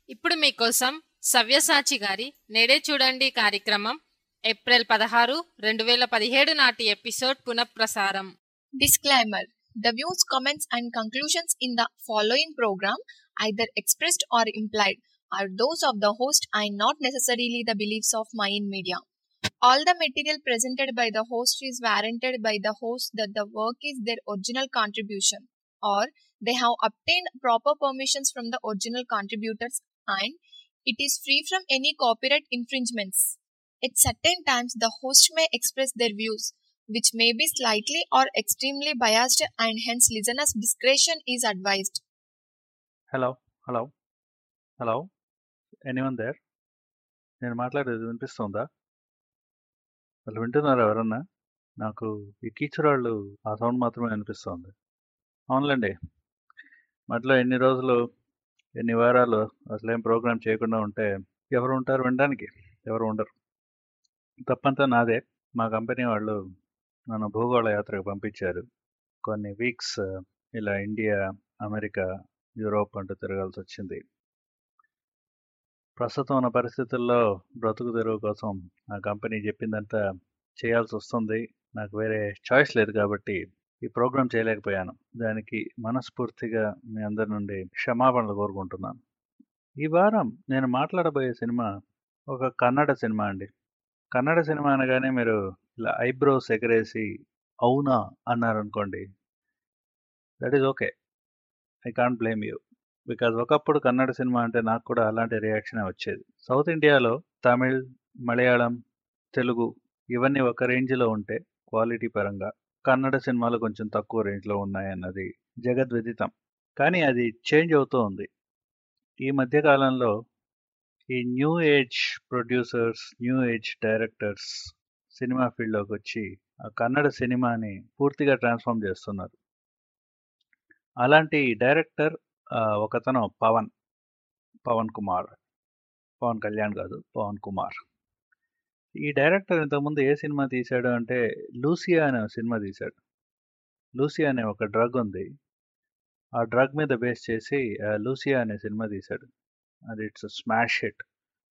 ఇప్పుడు మీకోసం సవ్యసాచి గారి నేడే చూడండి కార్యక్రమం ఏప్రిల్ పదహారు రెండు వేల పదిహేడు నాటి ఎపిసోడ్ పునఃప్రసారం Disclaimer The views, comments, and conclusions in the following program, either expressed or implied, are those of the host and not necessarily the beliefs of Mayan Media. All the material presented by the host is warranted by the host that the work is their original contribution or they have obtained proper permissions from the original contributors and it is free from any copyright infringements. At certain times, the host may express their views, which may be slightly or extremely biased, and hence listeners' discretion is advised. Hello hello hello anyone there నేను మాట్లాడేది వినిపిస్తుందా వాళ్ళు వింటున్నారా ఎవరన్నా నాకు ఈ కీచురాళ్ళు ఆ sound మాత్రమే వినిపిస్తుంది అవునులేండి మధ్యలో ఎన్ని రోజులు ఎన్ని వారాలు అసలు ఏం ప్రోగ్రామ్ చేయకుండా ఉంటే ఎవరు ఉంటారు వినడానికి ఎవరు ఉండరు తప్పంతా నాదే మా కంపెనీ వాళ్ళు నన్ను భూగోళ యాత్రకు పంపించారు కొన్ని వీక్స్ ఇలా ఇండియా అమెరికా యూరోప్ అంటూ తిరగాల్సి వచ్చింది ప్రస్తుతం ఉన్న పరిస్థితుల్లో బ్రతుకు తెరువు కోసం ఆ కంపెనీ చెప్పిందంతా చేయాల్సి వస్తుంది నాకు వేరే చాయిస్ లేదు కాబట్టి ఈ ప్రోగ్రాం చేయలేకపోయాను దానికి మనస్ఫూర్తిగా మీ అందరి నుండి క్షమాపణలు కోరుకుంటున్నాను ఈ వారం నేను మాట్లాడబోయే సినిమా ఒక కన్నడ సినిమా అండి కన్నడ సినిమా అనగానే మీరు ఇలా ఐబ్రోస్ ఎగరేసి అవునా అన్నారనుకోండి that is okay I can't blame you because ఒకప్పుడు కన్నడ సినిమా అంటే నాకు కూడా అలాంటి రియాక్షనే వచ్చేది సౌత్ ఇండియాలో తమిళ్ మలయాళం తెలుగు ఇవన్నీ ఒక రేంజ్లో ఉంటే క్వాలిటీ పరంగా కన్నడ సినిమాలు కొంచెం తక్కువ రేంజ్లో ఉన్నాయన్నది జగద్విదితం కానీ అది చేంజ్ అవుతూ ఉంది ఈ మధ్య కాలంలో ఈ new age producers new age directors సినిమా ఫీల్డ్లోకి వచ్చి ఆ కన్నడ సినిమాని పూర్తిగా ట్రాన్స్ఫార్మ్ చేస్తున్నారు అలాంటి డైరెక్టర్ ఒకతను పవన్ పవన్ కుమార్ పవన్ కళ్యాణ్ కాదు పవన్ కుమార్ ఈ డైరెక్టర్ ఇంతకుముందు ఏ సినిమా తీశాడు అంటే లూసియా అనే సినిమా తీశాడు లూసియా అనే ఒక డ్రగ్ ఉంది ఆ డ్రగ్ మీద బేస్ చేసి లూసియా అనే సినిమా తీశాడు అది ఇట్స్ స్మాష్ హిట్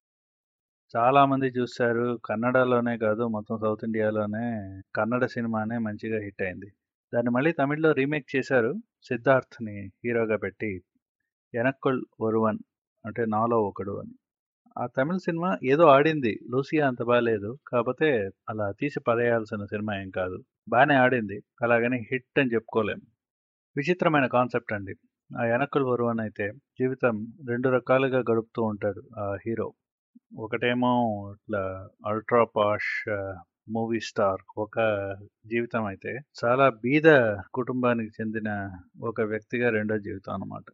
చాలామంది చూశారు కన్నడలోనే కాదు మొత్తం సౌత్ ఇండియాలోనే కన్నడ సినిమానే మంచిగా హిట్ అయింది దాన్ని మళ్ళీ తమిళ్లో రీమేక్ చేశారు సిద్ధార్థ్ని హీరోగా పెట్టి ఎనక్కుల్ ఒరువన్ అంటే నాలో ఒకడు అని ఆ తమిళ సినిమా ఏదో ఆడింది లూసియా అంత బాగాలేదు కాకపోతే అలా తీసి పడేయాల్సిన సినిమా ఏం కాదు బాగానే ఆడింది అలాగని హిట్ అని చెప్పుకోలేం విచిత్రమైన కాన్సెప్ట్ అండి ఆ ఎనక్కుల్ ఒరువన్ అయితే జీవితం రెండు రకాలుగా గడుపుతూ ఉంటాడు ఆ హీరో ఒకటేమో ఇట్లా అల్ట్రా పాష్ మూవీ స్టార్ ఒక జీవితం అయితే చాలా బీద కుటుంబానికి చెందిన ఒక వ్యక్తిగా రెండో జీవితం అనమాట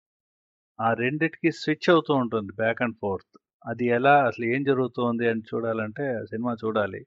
ఆ రెండిటికి స్విచ్ అవుతూ ఉంటుంది బ్యాక్ అండ్ ఫోర్త్ అది ఎలా అసలు ఏం జరుగుతుంది అని చూడాలంటే ఆ సినిమా చూడాలి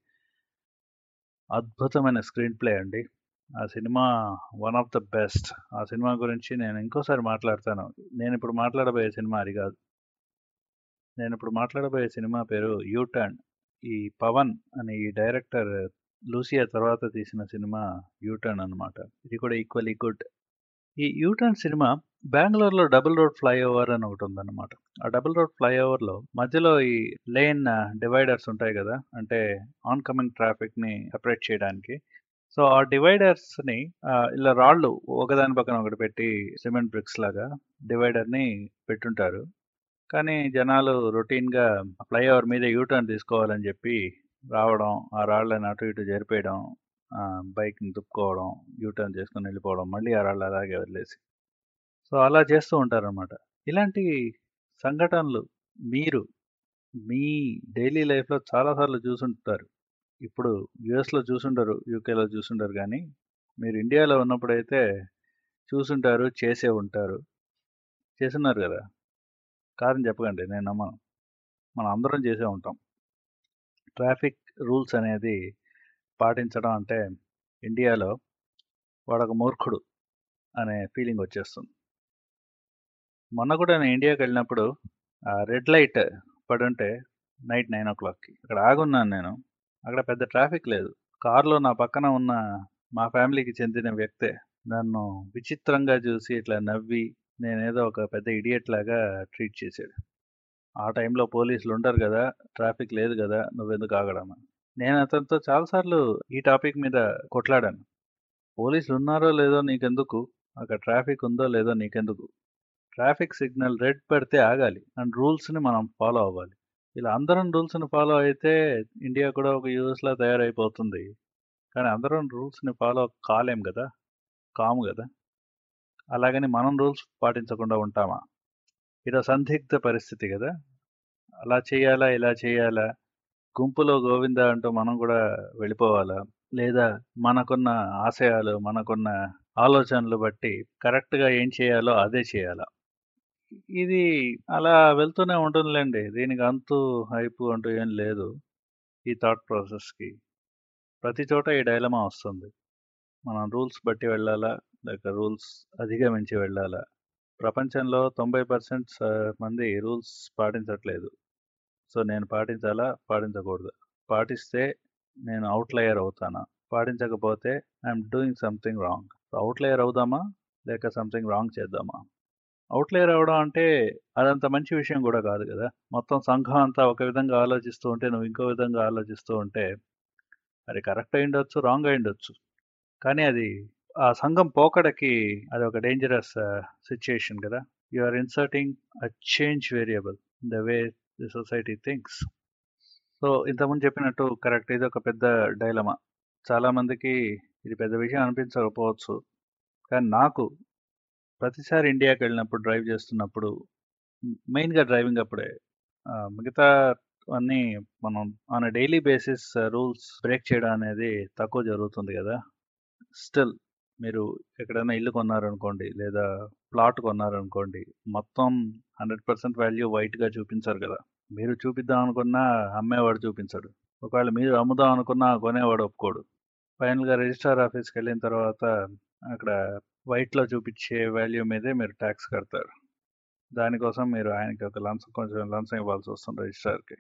అద్భుతమైన స్క్రీన్ ప్లే అండి ఆ సినిమా వన్ ఆఫ్ ద బెస్ట్ ఆ సినిమా గురించి నేను ఇంకోసారి మాట్లాడతాను నేను ఇప్పుడు మాట్లాడబోయే సినిమా అది కాదు నేను ఇప్పుడు మాట్లాడబోయే సినిమా పేరు యూటర్న్ ఈ పవన్ అనే ఈ డైరెక్టర్ లూసియా తర్వాత తీసిన సినిమా యూటర్న్ అనమాట ఇది కూడా ఈక్వల్లీ గుడ్ ఈ యూటర్న్ సినిమా బెంగళూరులో డబుల్ రోడ్ ఫ్లైఓవర్ అని ఒకటి ఉందన్నమాట ఆ డబుల్ రోడ్ ఫ్లైఓవర్లో మధ్యలో ఈ లేన్ డివైడర్స్ ఉంటాయి కదా అంటే ఆన్ కమింగ్ ట్రాఫిక్ని సెపరేట్ చేయడానికి సో ఆ డివైడర్స్ని ఇలా రాళ్ళు ఒకదాని పక్కన ఒకటి పెట్టి సిమెంట్ బ్రిక్స్ లాగా డివైడర్ని పెట్టుంటారు కానీ జనాలు రొటీన్గా ఫ్లైఓవర్ మీద యూటర్న్ తీసుకోవాలని చెప్పి రావడం ఆ రాళ్ళని అటు ఇటు జరిపేయడం బైక్ని తుప్పుకోవడం యూటర్న్ చేసుకుని వెళ్ళిపోవడం మళ్ళీ ఆ రాళ్ళు అలాగే వదిలేసి సో అలా చేస్తూ ఉంటారనమాట ఇలాంటి సంఘటనలు మీరు మీ డైలీ లైఫ్లో చాలాసార్లు చూసుంటారు ఇప్పుడు యుఎస్లో చూసుండరు యూకేలో చూసుండరు కానీ మీరు ఇండియాలో ఉన్నప్పుడైతే చూసుంటారు చేసే ఉంటారు చేస్తున్నారు కదా కాదని చెప్పకండి నేను నమ్మను మనం అందరం చేసే ఉంటాం ట్రాఫిక్ రూల్స్ అనేది పాటించడం అంటే ఇండియాలో వాడొక మూర్ఖుడు అనే ఫీలింగ్ వచ్చేస్తుంది మొన్న కూడా నేను ఇండియాకి వెళ్ళినప్పుడు రెడ్ లైట్ పడుంటే నైట్ నైన్ ఓ క్లాక్కి అక్కడ ఆగున్నాను నేను అక్కడ పెద్ద ట్రాఫిక్ లేదు కారులో నా పక్కన ఉన్న మా ఫ్యామిలీకి చెందిన వ్యక్తే నన్ను విచిత్రంగా చూసి ఇట్లా నవ్వి నేనేదో ఒక పెద్ద ఇడియట్ లాగా ట్రీట్ చేశాడు ఆ టైంలో పోలీసులు ఉంటారు కదా ట్రాఫిక్ లేదు కదా నువ్వెందుకు ఆగడం అని. నేను అతనితో చాలాసార్లు ఈ టాపిక్ మీద కొట్లాడాను పోలీసులు ఉన్నారో లేదో నీకెందుకు అక్కడ ట్రాఫిక్ ఉందో లేదో నీకెందుకు ట్రాఫిక్ సిగ్నల్ రెడ్ పడితే ఆగాలి అండ్ రూల్స్ని మనం ఫాలో అవ్వాలి ఇలా అందరం రూల్స్ని ఫాలో అయితే ఇండియా కూడా ఒక యూఎస్లా తయారైపోతుంది కానీ అందరం రూల్స్ని ఫాలో కాలేం కదా కాము కదా అలాగని మనం రూల్స్ పాటించకుండా ఉంటామా ఇది సందిగ్ధ పరిస్థితి కదా అలా చేయాలా ఇలా చేయాలా గుంపులో గోవింద అంటూ మనం కూడా వెళ్ళిపోవాలా లేదా మనకున్న ఆశయాలు మనకున్న ఆలోచనలు బట్టి కరెక్ట్గా ఏం చేయాలో అదే చేయాలా ఇది అలా వెళ్తూనే ఉంటుందిలేండి దీనికి అంతు హైపు అంటూ ఏం లేదు ఈ థాట్ ప్రాసెస్కి ప్రతి చోట ఈ డైలమా వస్తుంది మనం రూల్స్ బట్టి వెళ్ళాలా లేక రూల్స్ అధిగమించి వెళ్ళాలా ప్రపంచంలో తొంభై పర్సెంట్ మంది రూల్స్ పాటించట్లేదు సో నేను పాటించాలా పాటించకూడదు పాటిస్తే నేను అవుట్లయర్ అవుతానా పాటించకపోతే I'm doing something wrong outlier అవుదామా లేక సంథింగ్ రాంగ్ చేద్దామా అవుట్లేయర్ అవడం అంటే అదంత మంచి విషయం కూడా కాదు కదా మొత్తం సంఘం అంతా ఒక విధంగా ఆలోచిస్తూ ఉంటే నువ్వు ఇంకో విధంగా ఆలోచిస్తూ ఉంటే అది కరెక్ట్ అయి ఉండొచ్చు రాంగ్ అయి ఉండొచ్చు కానీ అది ఆ సంఘం పోకడకి అది ఒక డేంజరస్ సిచ్యుయేషన్ కదా you are inserting a change variable the way the society thinks so ఇంతకుముందు చెప్పినట్టు కరెక్ట్ ఇది ఒక పెద్ద డైలమా చాలామందికి ఇది పెద్ద విషయం అనిపించకపోవచ్చు కానీ నాకు ప్రతిసారి ఇండియాకి వెళ్ళినప్పుడు డ్రైవ్ చేస్తున్నప్పుడు మెయిన్గా డ్రైవింగ్ అప్పుడే ఆ, మిగతా అన్నీ మనం on daily basis rules break చేయడం అనేది తక్కువ జరుగుతుంది కదా స్టిల్ మీరు ఎక్కడైనా ఇల్లు కొన్నారనుకోండి లేదా ప్లాట్ కొన్నారనుకోండి మొత్తం హండ్రెడ్ పర్సెంట్ వాల్యూ వైట్గా చూపించారు కదా మీరు చూపిద్దాం అనుకున్నా అమ్మేవాడు చూపించడు ఒకవేళ మీరు అమ్ముదాం అనుకున్నా కొనేవాడు ఒప్పుకోడు ఫైనల్గా రిజిస్టార్ ఆఫీస్కి వెళ్ళిన తర్వాత అక్కడ వైట్లో చూపించే వాల్యూ మీదే మీరు ట్యాక్స్ కడతారు దానికోసం మీరు ఆయనకి ఒక లంచం కొంచెం లంచం ఇవ్వాల్సి వస్తుంది రిజిస్టార్కి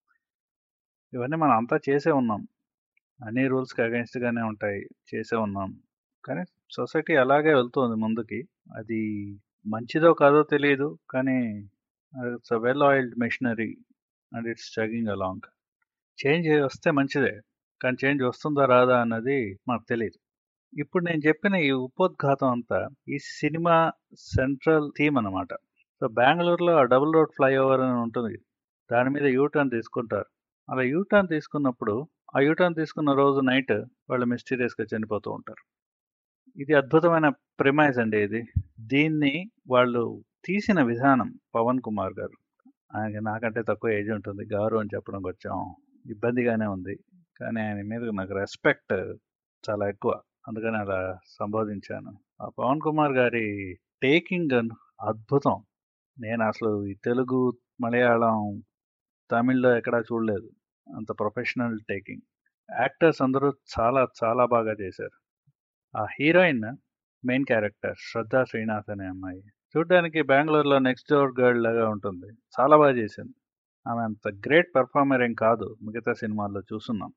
ఇవన్నీ మనం అంతా చేసే ఉన్నాం అన్ని రూల్స్కి అగెన్స్ట్గానే ఉంటాయి చేసే ఉన్నాం కానీ సొసైటీ అలాగే వెళ్తుంది ముందుకి అది మంచిదో కాదో తెలియదు కానీ it's a well oiled machinery and it's chugging along change వస్తే మంచిదే కానీ చేంజ్ వస్తుందా రాదా అన్నది మనకు తెలియదు ఇప్పుడు నేను చెప్పిన ఈ ఉపోద్ఘాతం అంతా ఈ సినిమా సెంట్రల్ థీమ్ అన్నమాట సో బెంగళూరులో ఆ డబుల్ రోడ్ ఫ్లైఓవర్ అని ఉంటుంది దాని మీద యూటర్న్ తీసుకుంటారు అలా యూటర్న్ తీసుకున్నప్పుడు ఆ యూటర్న్ తీసుకున్న రోజు నైట్ వాళ్ళు మిస్టీరియస్గా చనిపోతూ ఉంటారు ఇది అద్భుతమైన ప్రిమైజ్ అండి ఇది దీన్ని వాళ్ళు తీసిన విధానం పవన్ కుమార్ గారు ఆయనకి నాకంటే తక్కువ ఏజ్ ఉంటుంది గారు అని చెప్పడం కొంచెం ఇబ్బందిగానే ఉంది కానీ ఆయన మీద నాకు రెస్పెక్ట్ చాలా ఎక్కువ అందుకని అలా సంబోధించాను ఆ పవన్ కుమార్ గారి టేకింగ్ అద్భుతం నేను అసలు ఈ తెలుగు మలయాళం తమిళ్లో ఎక్కడా చూడలేదు అంత ప్రొఫెషనల్ టేకింగ్ యాక్టర్స్ అందరూ చాలా చాలా బాగా చేశారు ఆ heroine main character Shraddha Srinath అనే అమ్మాయి చూడ్డానికి బెంగళూరులో నెక్స్ట్ డోర్ గర్ల్ లాగా ఉంటుంది చాలా బాగా చేసింది ఆమె అంత గ్రేట్ పెర్ఫార్మర్ ఏం కాదు మిగతా సినిమాల్లో చూస్తున్నాం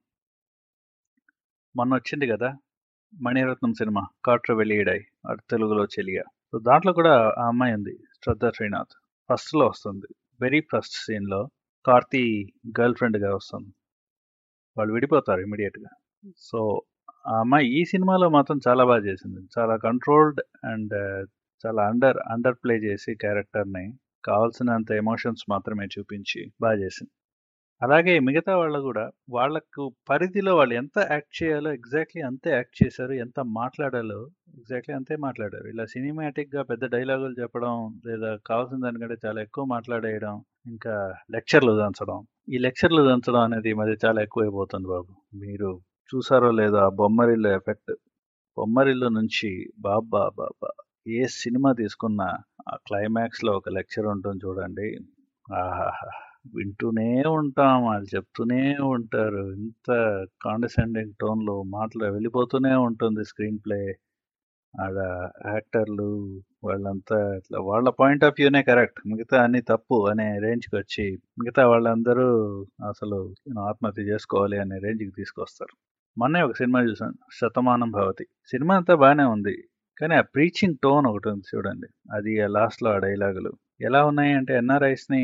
మొన్న వచ్చింది కదా మణిరత్నం సినిమా కాట్ర వెలియడాయి అటు తెలుగులో చెలియా సో దాంట్లో కూడా ఆ అమ్మాయి ఉంది శ్రద్ధా శ్రీనాథ్ ఫస్ట్లో వస్తుంది వెరీ ఫస్ట్ సీన్లో కార్తీ గర్ల్ ఫ్రెండ్గా వస్తుంది వాళ్ళు విడిపోతారు ఇమీడియట్గా సో ఆ అమ్మాయి ఈ సినిమాలో మాత్రం చాలా బాగా చేసింది చాలా కంట్రోల్డ్ అండ్ చాలా అండర్ అండర్ ప్లే చేసి క్యారెక్టర్ని కావాల్సినంత ఎమోషన్స్ మాత్రమే చూపించి బాగా చేసింది అలాగే మిగతా వాళ్ళు కూడా వాళ్ళకు పరిధిలో వాళ్ళు ఎంత యాక్ట్ చేయాలో ఎగ్జాక్ట్లీ అంతే యాక్ట్ చేశారు ఎంత మాట్లాడాలో ఎగ్జాక్ట్లీ అంతే మాట్లాడారు ఇలా సినిమాటిక్గా పెద్ద డైలాగులు చెప్పడం లేదా కావాల్సిన దానికంటే చాలా ఎక్కువ మాట్లాడేయడం ఇంకా లెక్చర్లు దంచడం ఈ లెక్చర్లు దంచడం అనేది ఈ మధ్య చాలా ఎక్కువైపోతుంది బాబు మీరు చూసారో లేదో ఆ బొమ్మరిల్లు ఎఫెక్ట్ బొమ్మరిల్లు నుంచి బాబా బాబా ఏ సినిమా తీసుకున్నా ఆ క్లైమాక్స్లో ఒక లెక్చర్ ఉంటుంది చూడండి ఆహాహా వింటూనే ఉంటాం వాళ్ళు చెప్తూనే ఉంటారు ఇంత కాండసెండింగ్ టోన్లో మాటలు వెళ్ళిపోతూనే ఉంటుంది స్క్రీన్ ప్లే ఆడ యాక్టర్లు వాళ్ళంతా ఇట్లా వాళ్ళ పాయింట్ ఆఫ్ వ్యూనే కరెక్ట్ మిగతా అన్ని తప్పు అనే రేంజ్కి వచ్చి మిగతా వాళ్ళందరూ అసలు ఆత్మహత్య చేసుకోవాలి అనే రేంజ్కి తీసుకొస్తారు మొన్నే ఒక సినిమా చూసాను శతమానం భవతి సినిమా అంతా బాగానే ఉంది కానీ ఆ ప్రీచింగ్ టోన్ ఒకటి ఉంది చూడండి అది లాస్ట్లో ఆ డైలాగులు ఎలా ఉన్నాయి అంటే ఎన్ఆర్ఐస్ని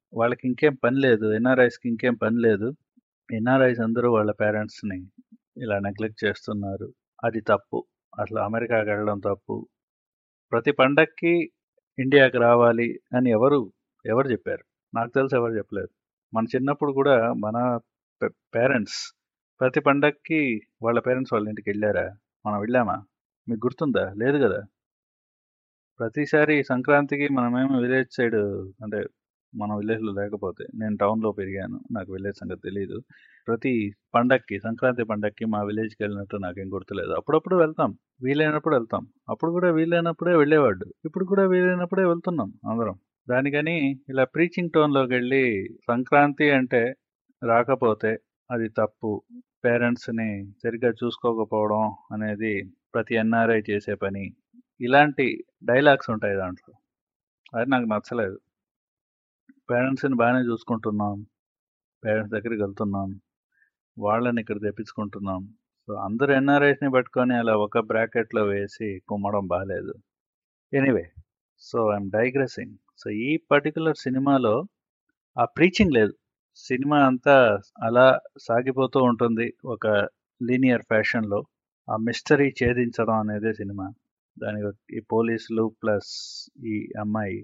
వాళ్ళకి ఇంకేం పని లేదు ఎన్ఆర్ఐస్కి ఇంకేం పని లేదు ఎన్ఆర్ఐస్ అందరూ వాళ్ళ పేరెంట్స్ని ఇలా నెగ్లెక్ట్ చేస్తున్నారు అది తప్పు అసలు అమెరికాకి వెళ్ళడం తప్పు ప్రతి పండక్కి ఇండియాకి రావాలి అని ఎవరు ఎవరు చెప్పారు నాకు తెలిసి ఎవరు చెప్పలేదు మన చిన్నప్పుడు కూడా మన పేరెంట్స్ ప్రతి పండక్కి వాళ్ళ పేరెంట్స్ వాళ్ళ ఇంటికి వెళ్ళారా మనం వెళ్ళామా మీకు గుర్తుందా లేదు కదా ప్రతిసారి సంక్రాంతికి మనమేమో విలేజ్ సైడ్ అంటే మన విలేజ్లో లేకపోతే నేను టౌన్లో పెరిగాను నాకు విలేజ్ సంగతి తెలియదు ప్రతి పండక్కి సంక్రాంతి పండక్కి మా విలేజ్కి వెళ్ళినట్టు నాకేం గుర్తులేదు అప్పుడప్పుడు వెళ్తాం వీలైనప్పుడు వెళ్తాం అప్పుడు కూడా వీలైనప్పుడే వెళ్ళేవాడు ఇప్పుడు కూడా వీలైనప్పుడే వెళ్తున్నాం అందరం దానికని ఇలా ప్రీచింగ్ టోన్లోకి వెళ్ళి సంక్రాంతి అంటే రాకపోతే అది తప్పు పేరెంట్స్ని సరిగ్గా చూసుకోకపోవడం అనేది ప్రతి ఎన్ఆర్ఐ చేసే పని ఇలాంటి డైలాగ్స్ ఉంటాయి దాంట్లో అది నాకు నచ్చలేదు పేరెంట్స్ని బాగానే చూసుకుంటున్నాం పేరెంట్స్ దగ్గరికి వెళ్తున్నాం వాళ్ళని ఇక్కడ తెప్పించుకుంటున్నాం సో అందరు ఎన్ఆర్ఐస్ని పట్టుకొని అలా ఒక బ్రాకెట్లో వేసి కుమ్మడం బాగాలేదు anyway so I'm digressing so ఈ పర్టికులర్ సినిమాలో ఆ ప్రీచింగ్ లేదు సినిమా అంతా అలా సాగిపోతూ ఉంటుంది ఒక లీనియర్ ఫ్యాషన్లో ఆ మిస్టరీ ఛేదించడం అనేది సినిమా దానికి ఈ పోలీసులు ప్లస్ ఈ అమ్మాయి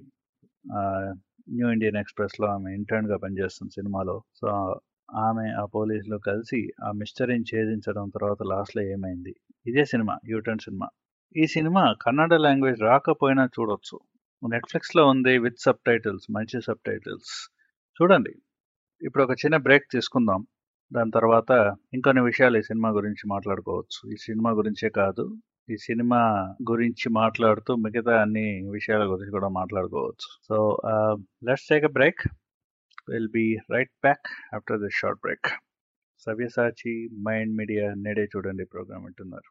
న్యూ ఇండియన్ ఎక్స్ప్రెస్లో ఆమె ఇంటర్న్గా పనిచేస్తుంది సినిమాలో సో ఆమె ఆ పోలీసులు కలిసి ఆ మిస్టరీని ఛేదించడం తర్వాత లాస్ట్లో ఏమైంది ఇదే సినిమా యూటర్న్ సినిమా ఈ సినిమా కన్నడ లాంగ్వేజ్ రాకపోయినా చూడొచ్చు నెట్ఫ్లిక్స్లో ఉంది విత్ సబ్ టైటిల్స్ మంచి సబ్ టైటిల్స్ చూడండి ఇప్పుడు ఒక చిన్న బ్రేక్ తీసుకుందాం దాని తర్వాత ఇంకొన్ని విషయాలు ఈ సినిమా గురించి మాట్లాడుకోవచ్చు ఈ సినిమా గురించే కాదు ఈ సినిమా గురించి మాట్లాడుతూ మిగతా అన్ని విషయాల గురించి కూడా మాట్లాడుకోవచ్చు so let's take a break will be right back after this short break Savyasachi mind media నేడే చూడండి ప్రోగ్రామ్ వింటున్నారు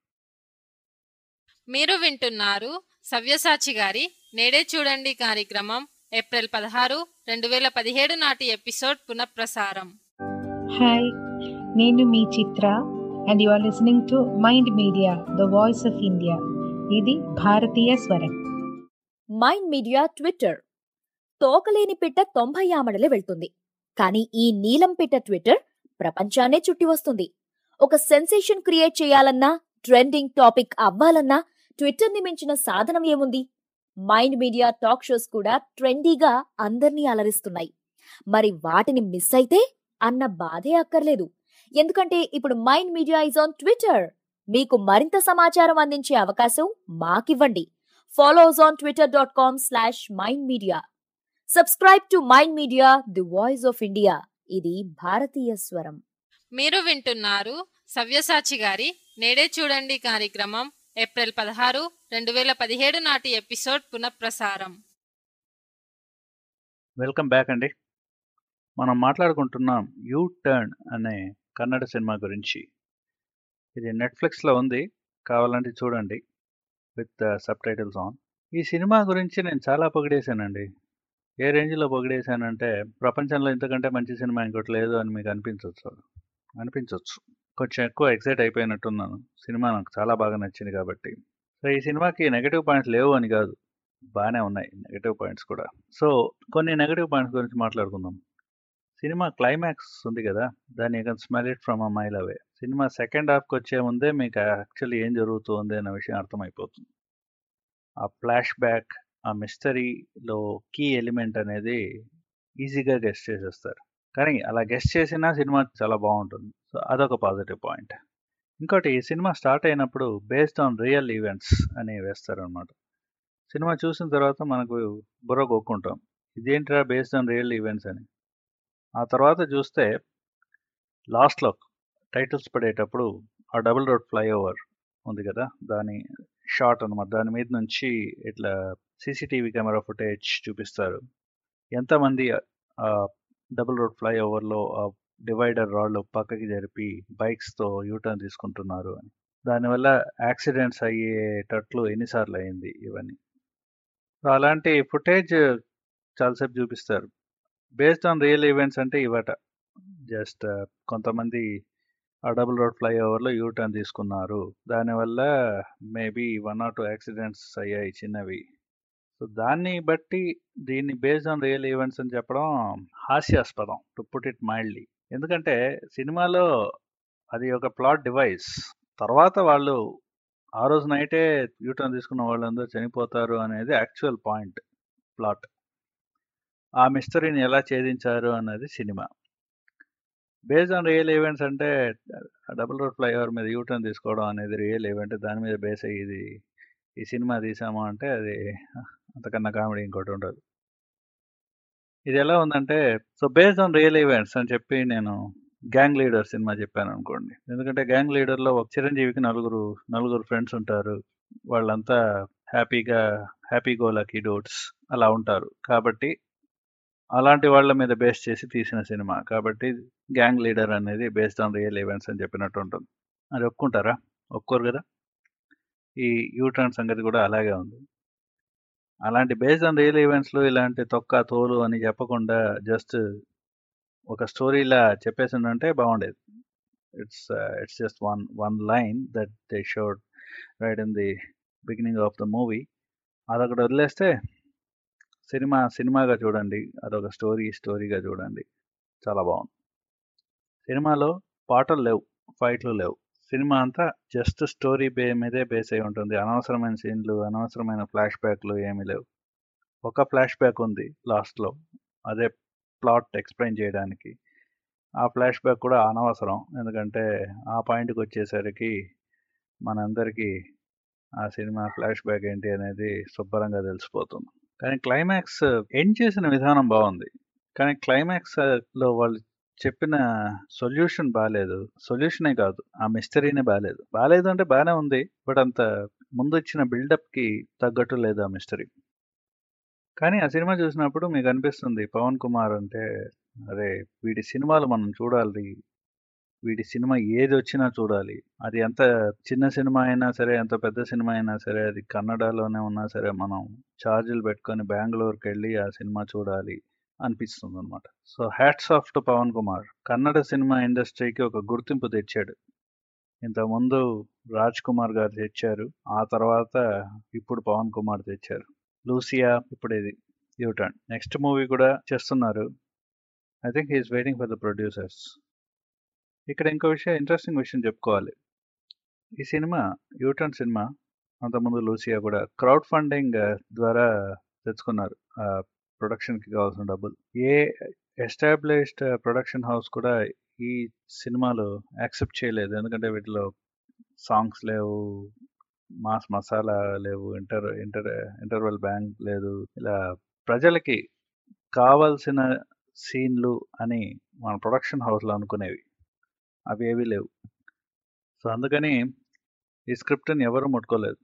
మీరు వింటున్నారు సవ్యసాచి గారి నేడే చూడండి కార్యక్రమం ఏప్రిల్ పదహారు రెండు వేల పదిహేడు నాటి ఎపిసోడ్ పునఃప్రసారం హాయ్ నేను మీ Chitra and you are listening to mind media the voice of India ఇది భారతీయ స్వరం మైండ్ మీడియా ట్విట్టర్ తోకలేని పిట్ట తొంభై ఆమడలే వెళ్తుంది కానీ ఈ నీలం పిట్ట ట్విట్టర్ ప్రపంచాన్నే చుట్టి వస్తుంది ఒక సెన్సేషన్ క్రియేట్ చేయాలన్నా ట్రెండింగ్ టాపిక్ అవ్వాలన్నా ట్విట్టర్ని మించిన సాధనం ఏముంది మైండ్ మీడియా టాక్ షోస్ కూడా ట్రెండీగా అందర్నీ అలరిస్తున్నాయి మరి వాటిని మిస్ అయితే అన్న బాధే అక్కర్లేదు ఎందుకంటే ఇప్పుడు mind media is on Twitter మీకు మరింత సమాచారం అందించే అవకాశం మాకివ్వండి follow us on Twitter dot com slash mind media subscribe to mind media the voice of India ఇది భారతీయ స్వరం మీరు వింటున్నారు సవ్యసాచి గారి నేడే చూడండి కార్యక్రమం ఏప్రిల్ పదహారు రెండు వేల పదిహేడు నాటి ఎపిసోడ్ పునఃప్రసారం వెల్కమ్ బ్యాక్ అండి మనం మాట్లాడుకుంటున్నాం యూ టర్న్ అనే కన్నడ సినిమా గురించి ఇది నెట్ఫ్లిక్స్లో ఉంది కావాలంటే చూడండి విత్ సబ్ టైటిల్స్ ఆన్ ఈ సినిమా గురించి నేను చాలా పొగిడేశానండి ఏ రేంజ్లో పొగిడేశానంటే ప్రపంచంలో ఇంతకంటే మంచి సినిమా ఇంకోటి లేదు అని మీకు అనిపించవచ్చు అనిపించవచ్చు కొంచెం ఎక్కువ ఎక్సైట్ అయిపోయినట్టున్నాను సినిమా నాకు చాలా బాగా నచ్చింది కాబట్టి సో ఈ సినిమాకి నెగటివ్ పాయింట్స్ లేవు అని కాదు బాగానే ఉన్నాయి నెగటివ్ పాయింట్స్ కూడా సో కొన్ని నెగటివ్ పాయింట్స్ గురించి మాట్లాడుకుందాం సినిమా క్లైమాక్స్ ఉంది కదా దాన్ని you can smell it from a mile away cinema second హాఫ్కి వచ్చే ముందే మీకు యాక్చువల్లీ ఏం జరుగుతుంది అనే విషయం అర్థమైపోతుంది ఆ ఫ్లాష్ బ్యాక్ ఆ మిస్టరీలో కీ ఎలిమెంట్ అనేది ఈజీగా గెస్ట్ చేసేస్తారు కానీ అలా గెస్ట్ చేసినా సినిమా చాలా బాగుంటుంది సో అదొక పాజిటివ్ పాయింట్ ఇంకోటి ఈ సినిమా స్టార్ట్ అయినప్పుడు బేస్డ్ ఆన్ రియల్ ఈవెంట్స్ అని వేస్తారనమాట సినిమా చూసిన తర్వాత మనకు బుర్ర కొక్కుంటాం ఇదేంట్రా బేస్డ్ ఆన్ రియల్ ఈవెంట్స్ అని ఆ తర్వాత చూస్తే లాస్ట్లో టైటిల్స్ పడేటప్పుడు ఆ డబుల్ రోడ్ ఫ్లైఓవర్ ఉంది కదా దాని షార్ట్ అనమాట దాని మీద నుంచి ఇట్లా సీసీటీవీ కెమెరా ఫుటేజ్ చూపిస్తారు ఎంతమంది డబుల్ రోడ్ ఫ్లైఓవర్లో డివైడర్ రాళ్ళు పక్కకి జరిపి బైక్స్తో యూటర్న్ తీసుకుంటున్నారు అని దానివల్ల యాక్సిడెంట్స్ అయ్యేటట్లు ఎన్నిసార్లు అయింది ఇవన్నీ సో అలాంటి ఫుటేజ్ చాలాసేపు చూపిస్తారు బేస్డ్ ఆన్ రియల్ ఈవెంట్స్ అంటే ఇవట జస్ట్ కొంతమంది ఆ డబుల్ రోడ్ ఫ్లైఓవర్లో యూ టర్న్ తీసుకున్నారు దానివల్ల maybe one or two accidents అయ్యాయి చిన్నవి సో దాన్ని బట్టి దీన్ని బేస్డ్ ఆన్ రియల్ ఈవెంట్స్ అని చెప్పడం హాస్యాస్పదం టు పుట్ ఇట్ మైల్డ్లీ ఎందుకంటే సినిమాలో అది ఒక ప్లాట్ డివైస్ తర్వాత వాళ్ళు ఆ రోజు నైటే యూటర్న్ తీసుకున్న వాళ్ళందరూ చనిపోతారు అనేది యాక్చువల్ పాయింట్ ప్లాట్ ఆ మిస్టరీని ఎలా ఛేదించారు అన్నది cinema based on real events అంటే డబుల్ రోడ్ ఫ్లైఓవర్ మీద యూటర్న్ తీసుకోవడం అనేది రియల్ ఈవెంట్ దాని మీద బేస్ అయ్యి ఇది ఈ సినిమా తీసాము అంటే అది అంతకన్నా కామెడీ ఇంకోటి ఉండదు ఇది ఎలా ఉందంటే so based on real events అని చెప్పి నేను గ్యాంగ్ లీడర్ సినిమా చెప్పాను అనుకోండి ఎందుకంటే గ్యాంగ్ లీడర్లో ఒక చిరంజీవికి నలుగురు నలుగురు ఫ్రెండ్స్ ఉంటారు వాళ్ళంతా హ్యాపీగా హ్యాపీ గో లక్కీ డోట్స్ అలా ఉంటారు కాబట్టి అలాంటి వాళ్ళ మీద బేస్ చేసి తీసిన సినిమా కాబట్టి గ్యాంగ్ లీడర్ అనేది బేస్డ్ ఆన్ రియల్ ఈవెంట్స్ అని చెప్పినట్టు ఉంటుంది అది ఒప్పుకుంటారా ఒప్పుకోరు కదా ఈ యూటర్న్ సంగతి కూడా అలాగే ఉంది అలాంటి బేస్డ్ ఆన్ రియల్ ఈవెంట్స్లో ఇలాంటి తొక్క తోలు అని చెప్పకుండా జస్ట్ ఒక స్టోరీలా చెప్పేసిందంటే బాగుండేది it's it's just one one line that they showed right in the beginning of the movie అదొకటి వదిలేస్తే సినిమా సినిమాగా చూడండి అదొక స్టోరీ స్టోరీగా చూడండి చాలా బాగుంది సినిమాలో పాటలు లేవు ఫైట్లు లేవు సినిమా అంతా జస్ట్ స్టోరీ బే మీదే బేస్ అయి ఉంటుంది అనవసరమైన సీన్లు అనవసరమైన ఫ్లాష్ బ్యాక్లు ఏమీ లేవు ఒక ఫ్లాష్ బ్యాక్ ఉంది లాస్ట్లో అదే ప్లాట్ ఎక్స్ప్లెయిన్ చేయడానికి ఆ ఫ్లాష్ బ్యాక్ కూడా అనవసరం ఎందుకంటే ఆ పాయింట్కి వచ్చేసరికి మనందరికీ ఆ సినిమా ఫ్లాష్ బ్యాక్ ఏంటి అనేది శుభ్రంగా తెలిసిపోతుంది కానీ క్లైమాక్స్ ఎండ్ చేసిన విధానం బాగుంది కానీ క్లైమాక్స్ లో వాళ్ళు చెప్పిన సొల్యూషన్ బాగాలేదు సొల్యూషనే కాదు ఆ మిస్టరీనే బాగాలేదు బాగాలేదు అంటే బాగానే ఉంది బట్ అంత ముందు ఇచ్చిన బిల్డప్ కి తగ్గట్టు లేదు ఆ మిస్టరీ కానీ ఆ సినిమా చూసినప్పుడు మీకు అనిపిస్తుంది పవన్ కుమార్ అంటే అరే వీడి సినిమాలు మనం చూడాలి వీడి సినిమా ఏది వచ్చినా చూడాలి అది ఎంత చిన్న సినిమా అయినా సరే ఎంత పెద్ద సినిమా అయినా సరే అది కన్నడలోనే ఉన్నా సరే మనం ఛార్జీలు పెట్టుకొని బెంగళూరుకి వెళ్ళి ఆ సినిమా చూడాలి అనిపిస్తుంది అనమాట so hats off to Pawan Kumar Kannada cinema ఇండస్ట్రీకి ఒక గుర్తింపు తెచ్చాడు ఇంతకుముందు రాజ్ కుమార్ గారు తెచ్చారు ఆ తర్వాత ఇప్పుడు పవన్ కుమార్ తెచ్చారు లూసియా ఇప్పుడు ఇది యూటర్న్ నెక్స్ట్ మూవీ కూడా చేస్తున్నారు I think he's waiting for the producers ఇక్కడ ఇంకో విషయం ఇంట్రెస్టింగ్ విషయం చెప్పుకోవాలి ఈ సినిమా యూటర్న్ సినిమా అంతకుముందు లూసియా కూడా క్రౌడ్ ఫండింగ్ ద్వారా తెచ్చుకున్నారు ప్రొడక్షన్కి కావాల్సిన డబ్బులు ఏ ఎస్టాబ్లిష్డ్ ప్రొడక్షన్ హౌస్ కూడా ఈ సినిమాలు యాక్సెప్ట్ చేయలేదు ఎందుకంటే వీటిలో సాంగ్స్ లేవు మాస్ మసాలా లేవు ఇంటర్ ఇంటర్ ఇంటర్వెల్ బ్యాంక్ లేదు ఇలా ప్రజలకి కావాల్సిన సీన్లు అని మన ప్రొడక్షన్ హౌస్లో అనుకునేవి అవి ఏవి లేవు సో అందుకని ఈ స్క్రిప్ట్ని ఎవరు ముట్టుకోలేదు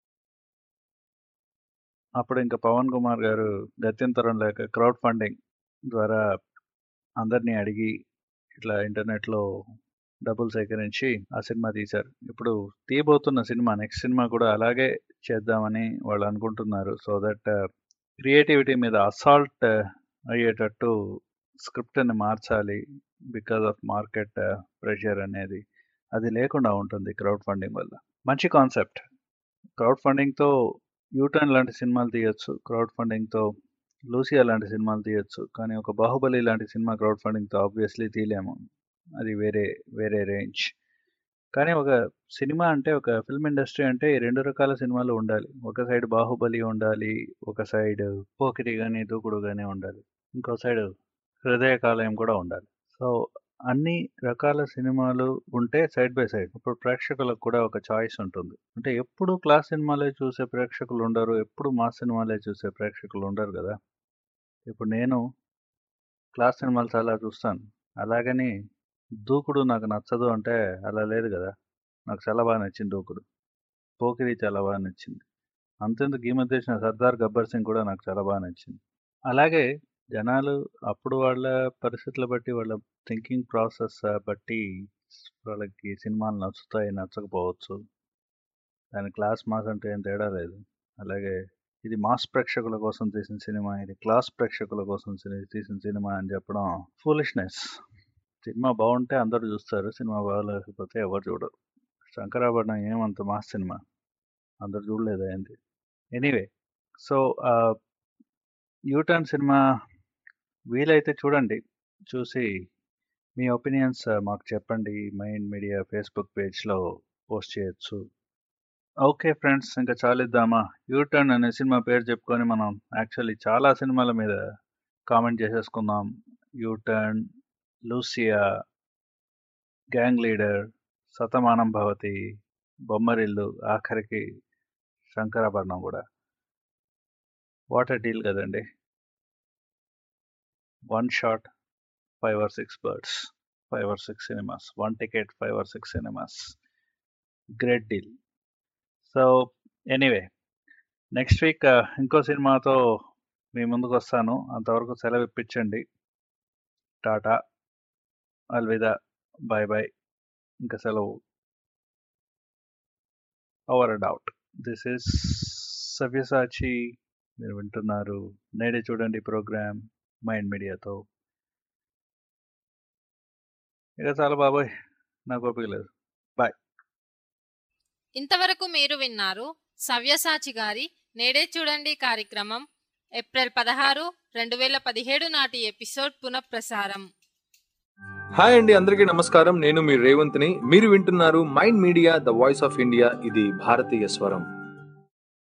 అప్పుడు ఇంకా పవన్ కుమార్ గారు గత్యంతరం లేక క్రౌడ్ ఫండింగ్ ద్వారా అందరినీ అడిగి ఇట్లా ఇంటర్నెట్లో డబ్బులు సేకరించి ఆ సినిమా తీశారు ఇప్పుడు తీయబోతున్న సినిమా నెక్స్ట్ సినిమా కూడా అలాగే చేద్దామని వాళ్ళు అనుకుంటున్నారు సో దట్ క్రియేటివిటీ మీద అసాల్ట్ అయ్యేటట్టు స్క్రిప్ట్ని మార్చాలి బికాస్ ఆఫ్ మార్కెట్ ప్రెషర్ అనేది అది లేకుండా ఉంటుంది క్రౌడ్ ఫండింగ్ వల్ల మంచి కాన్సెప్ట్ క్రౌడ్ ఫండింగ్తో యూటర్న్ లాంటి సినిమాలు తీయొచ్చు క్రౌడ్ ఫండింగ్తో లూసియా లాంటి సినిమాలు తీయొచ్చు కానీ ఒక బాహుబలి లాంటి సినిమా క్రౌడ్ ఫండింగ్తో ఆబ్వియస్లీ తీయలేము అది వేరే వేరే రేంజ్ కానీ ఒక సినిమా అంటే ఒక ఫిల్మ్ ఇండస్ట్రీ అంటే ఈ రెండు రకాల సినిమాలు ఉండాలి ఒక సైడ్ బాహుబలి ఉండాలి ఒక సైడ్ పోకిరి కానీ దూకుడు కానీ ఉండాలి ఇంకో సైడ్ హృదయ కాలయం కూడా ఉండాలి సో అన్ని రకాల సినిమాలు ఉంటే సైడ్ బై సైడ్ ఇప్పుడు ప్రేక్షకులకు కూడా ఒక చాయిస్ ఉంటుంది అంటే ఎప్పుడు క్లాస్ సినిమాలే చూసే ప్రేక్షకులు ఉండరు ఎప్పుడు మాస్ సినిమాలే చూసే ప్రేక్షకులు ఉండరు కదా ఇప్పుడు నేను క్లాస్ సినిమాలు చాలా చూస్తాను అలాగని దూకుడు నాకు నచ్చదు అంటే అలా లేదు కదా నాకు చాలా బాగా నచ్చింది దూకుడు పోకిరి చాలా బాగా నచ్చింది అంతెందుకు ఈ మధ్య వచ్చిన సర్దార్ గబ్బర్ సింగ్ కూడా నాకు చాలా బాగా నచ్చింది అలాగే జనాలు అప్పుడు వాళ్ళ పరిస్థితుల బట్టి వాళ్ళ థింకింగ్ ప్రాసెస్ బట్టి వాళ్ళకి సినిమాలు నచ్చుతాయి నచ్చకపోవచ్చు దాని క్లాస్ మాస్ అంటే ఏం తేడా లేదు అలాగే ఇది మాస్ ప్రేక్షకుల కోసం తీసిన సినిమా ఇది క్లాస్ ప్రేక్షకుల కోసం తీసిన సినిమా అని చెప్పడం ఫూలిష్నెస్ సినిమా బాగుంటే అందరూ చూస్తారు సినిమా బాగలేకపోతే ఎవరు చూడరు శంకరాభరణం ఏమంత మాస్ సినిమా అందరు చూడలేదు ఏంటి ఎనీవే సో యూటర్న్ సినిమా వీలైతే చూడండి చూసి మీ ఒపీనియన్స్ మాకు చెప్పండి మైండ్ మీడియా ఫేస్బుక్ పేజ్లో పోస్ట్ చేయొచ్చు ఓకే ఫ్రెండ్స్ ఇంకా చాలిద్దామా యూటర్న్ అనే సినిమా పేరు చెప్పుకొని మనం యాక్చువల్లీ చాలా సినిమాల మీద కామెంట్ చేసేసుకుందాం U turn Lucia Gang Leader Shatamanam Bhavati Bommarillu ఆఖరికి శంకరాభరణం కూడా వాటర్ డీల్ కదండి one shot five or six birds five or six cinemas one ticket five or six cinemas great deal so anyway next week ఇంకో సినిమాతో మీ ముందుకు వస్తాను అంతవరకు సెలవు ఇప్పించండి టాటా అల్విదా బాయ్ బాయ్ ఇంకా సెలవు over and out this is Savyasachi మీరు వింటున్నారు నేడే చూడండి ప్రోగ్రామ్ మైండ్ మీడియాతో ఇక చాలా బాబాయ్ నాకు ఓపిక లేదు ఇంతవరకు మీరు విన్నారు సవ్యసాచి గారి నేడే చూడండి కార్యక్రమం ఏప్రిల్ పదహారు రెండు వేల పదిహేడు నాటి ఎపిసోడ్ పునఃప్రసారం హాయ్ అండి అందరికీ నమస్కారం నేను మీ రేవంత్ని మీరు వింటున్నారు mind media the voice of India ఇది భారతీయ స్వరం